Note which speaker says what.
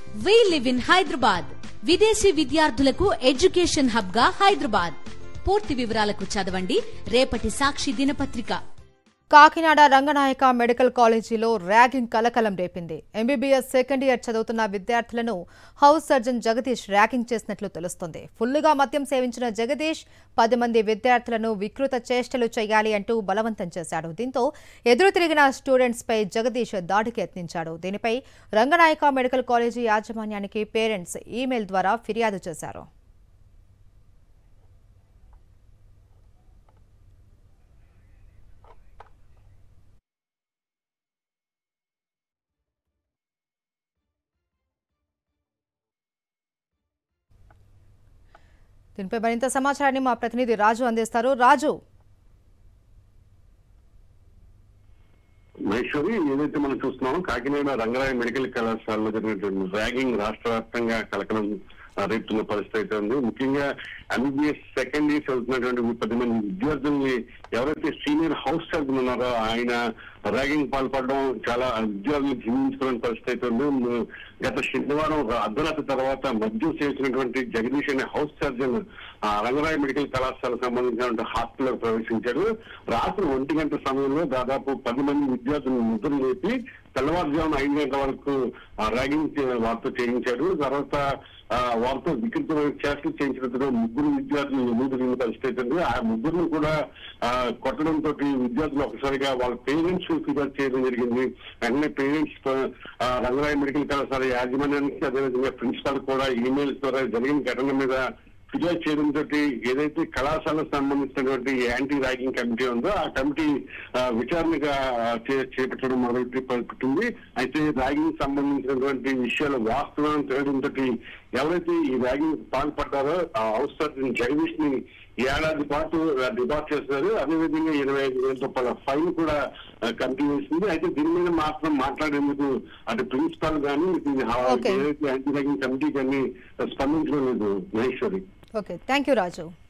Speaker 1: We live in Hyderabad విదేశీ విద్యార్థులకు education hub గా హైదరాబాద్ పూర్తి వివరాలకు చదవండి రేపటి సాక్షి దినపత్రిక
Speaker 2: కాకినాడ రంగనాయక మెడికల్ కాలేజీలో ర్యాగింగ్ కలకలం రేపింది ఎంబీబీఎస్ సెకండ్ ఇయర్ చదువుతున్న విద్యార్థులను హౌస్ సర్జన్ జగదీష్ ర్యాగింగ్ చేసినట్లు తెలుస్తోంది ఫుల్లుగా మద్యం సేవించిన జగదీష్ పది మంది విద్యార్థులను వికృత చేష్టలు చేయాలి అంటూ బలవంతం చేశాడు దీంతో ఎదురు తిరిగిన స్టూడెంట్స్ పై జగదీష్ దాడికి యత్నించాడు దీనిపై రంగనాయక మెడికల్ కాలేజీ యాజమాన్యానికి పేరెంట్స్ ఈమెయిల్ ద్వారా ఫిర్యాదు చేశారు దీనిపై మరింత సమాచారాన్ని మా ప్రతినిధి రాజు అందిస్తారు రాజు
Speaker 3: మహేశ్వరి ఏదైతే మనం చూస్తున్నామో కాకినాడ రంగరాయ మెడికల్ కళాశాలలో జరిగినటువంటి ర్యాగింగ్ రాష్ట్ర వ్యాప్తంగా కలకలం ఆ, రేపుతున్న పరిస్థితి అయితే ఉంది ముఖ్యంగా ఎంబీబీఎస్ సెకండ్ ఇయర్ చదువుతున్నటువంటి ఈ పది మంది విద్యార్థుల్ని ఎవరైతే సీనియర్ హౌస్ సర్జన్ ఉన్నారో ఆయన ర్యాగింగ్ పాల్పడడం చాలా విద్యార్థులు జీవించుకునే పరిస్థితి అయితే ఉంది ము- గత శనివారం రా- అర్ధరాత్రి తర్వాత మద్యం చేసినటువంటి జగదీష్ అనే హౌస్ సర్జన్ ఆ, రంగరాయ మెడికల్ కళాశాలకు సంబంధించినటువంటి హాస్పిటల్ ప్రవేశించారు రాత్రి ఒంటి గంట సమయంలో దాదాపు పది మంది విద్యార్థులను నిద్ర లేపి తెల్లవారుజామున ఐదు గంటల వరకు ఆ, ర్యాగింగ్ చే- వారితో చేయించాడు తర్వాత ఆ, వారితో వికృతమైన చేష్టలు చేయించినట్టుగా ముగ్గురు విద్యార్థులు ఎదురు తిరిగిన పరిస్థితి అవుతుంది ఆ ముగ్గురిని కూడా ఆ, కొట్టడంతో విద్యార్థులు ఒకసారిగా వాళ్ళ పేరెంట్స్ ఫిర్యాదు చేయడం జరిగింది వెంటనే పేరెంట్స్ రంగరాయ మెడికల్ కళాశాల యాజమాన్యానికి అదేవిధంగా ప్రిన్సిపాల్ కూడా ఈమెయిల్స్ ద్వారా జరిగిన ఘటన మీద ఫిర్యాదు చేయడంతో ఏదైతే కళాశాలకు సంబంధించినటువంటి యాంటీ ర్యాగింగ్ కమిటీ ఉందో ఆ కమిటీ ఆ, విచారణగా ఆ, చే- చేపట్టడం మొదలు పెట్టింది అయితే ర్యాగింగ్ సంబంధించినటువంటి విషయాలు వాస్తవం తెలియడంతో ఎవరైతే ఈ ర్యాగింగ్ పాల్పడ్డారో ఆ హౌస్ సర్జన్ జగదీష్ ని ఏడాది పాటు డిబాట్ చేస్తున్నారు అదేవిధంగా ఇరవై ఐదు వేల రూపాయల ఫైన్ కూడా ఆ, కమిటీ వేసింది అయితే దీని మీద మాత్రం మాట్లాడేందుకు అటు ప్రిన్సిపాల్ కానీ ఇటు
Speaker 2: Okay.
Speaker 3: ఏదైతే యాంటీ ర్యాగింగ్ కమిటీ కానీ స్పందించడం లేదు Maheshwari
Speaker 2: okay thank you Raju